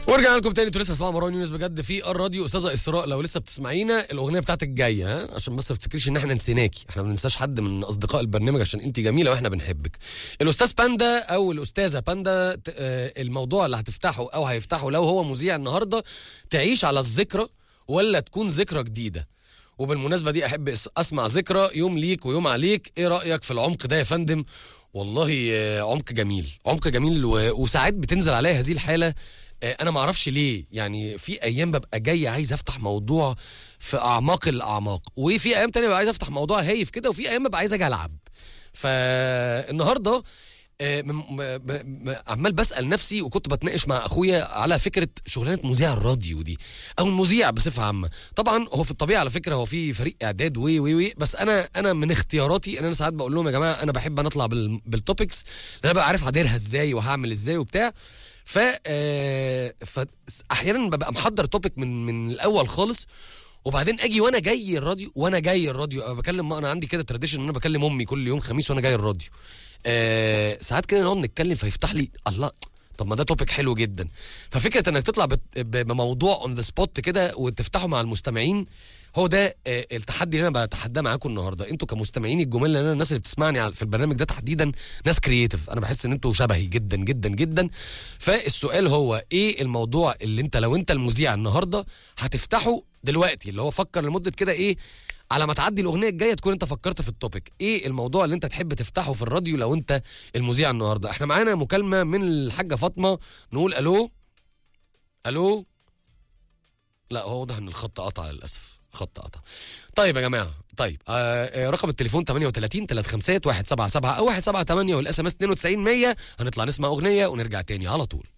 ورجعنا لكم تاني انتوا لسه اسمعوا مروان يونس بجد في الراديو استاذه اسراء لو لسه بتسمعينا الاغنيه بتاعتك جايه ها عشان بس ما تفتكريش ان احنا نسيناكي احنا ما بننساش حد من اصدقاء البرنامج عشان انت جميله واحنا بنحبك الاستاذ باندا او الاستاذه باندا ت- آه، الموضوع اللي هتفتحه او هيفتحه لو هو مذيع النهارده تعيش على الذكرى ولا تكون ذكرى جديده وبالمناسبه دي احب أس- اسمع ذكرى يوم ليك ويوم عليك ايه رايك في العمق ده يا فندم والله آه، عمق جميل عمق جميل و- وساعات بتنزل عليا هذه الحاله آه، انا ما اعرفش ليه يعني في ايام ببقى جاي عايز افتح موضوع في اعماق الاعماق وفي ايام تانية ببقى عايز افتح موضوع هايف كده وفي ايام ببقى عايز اجي العب فالنهارده آه، م- م- م- عمال بسال نفسي وكنت بتناقش مع اخويا على فكره شغلانه مذيع الراديو دي او المذيع بصفه عامه طبعا هو في الطبيعه على فكره هو في فريق اعداد وي وي وي بس انا انا من اختياراتي ان انا ساعات بقول لهم يا جماعه انا بحب انا اطلع بال- بالتوبكس لان انا بقى عارف هديرها ازاي وهعمل ازاي وبتاع ف آه، ف احيانا ببقى محضر توبيك من من الاول خالص وبعدين اجي وانا جاي الراديو وانا جاي الراديو أنا بكلم انا عندي كده تراديشن ان انا بكلم امي كل يوم خميس وانا جاي الراديو آه ساعات كده نقعد نتكلم فيفتح لي الله طب ما ده توبيك حلو جدا ففكره انك تطلع بت- ب- بموضوع اون ذا سبوت كده وتفتحه مع المستمعين هو ده آه، التحدي اللي انا بتحداه معاكم النهارده انتوا كمستمعين الجمال لان انا الناس اللي بتسمعني على- في البرنامج ده تحديدا ناس كرييتيف انا بحس ان انتوا شبهي جدا جدا جدا فالسؤال هو ايه الموضوع اللي انت لو انت المذيع النهارده هتفتحه دلوقتي اللي هو فكر لمده كده ايه على ما تعدي الاغنيه الجايه تكون انت فكرت في التوبيك ايه الموضوع اللي انت تحب تفتحه في الراديو لو انت المذيع النهارده احنا معانا مكالمه من الحاجه فاطمه نقول الو الو لا هو واضح ان الخط قطع للاسف خط قطع طيب يا جماعه طيب آه آه، رقم التليفون 38 351 177 او 178 والاس ام اس 92 100 هنطلع نسمع اغنيه ونرجع تاني على طول